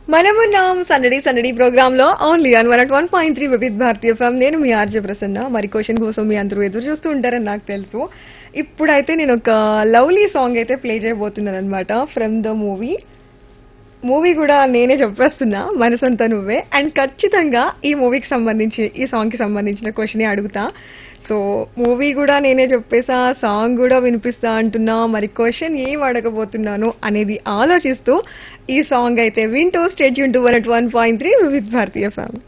మనమున్నాం సందడి సందడి ప్రోగ్రామ్ లో only on one one point three Vividh Bharatiya ఫామ్ నేను మీ ఆర్జే ప్రసన్న మరి క్వశ్చన్ కోసం మీ అందరూ ఎదురు చూస్తూ ఉంటారని నాకు తెలుసు ఇప్పుడైతే నేను ఒక లవ్లీ సాంగ్ అయితే ప్లే చేయబోతున్నాను అనమాట ఫ్రమ్ ద మూవీ మూవీ కూడా నేనే చెప్పేస్తున్నా మనసంతా నువ్వే అండ్ ఖచ్చితంగా ఈ మూవీకి సంబంధించి ఈ సాంగ్ కి సంబంధించిన క్వశ్చన్ అడుగుతా సో మూవీ కూడా నేనే చెప్పేసా సాంగ్ కూడా వినిపిస్తా అంటున్నా మరి క్వశ్చన్ ఏం అడగబోతున్నాను అనేది ఆలోచిస్తూ ఈ సాంగ్ అయితే వింటూ స్టేట్ యూన్ to one one point three with Bharatiya family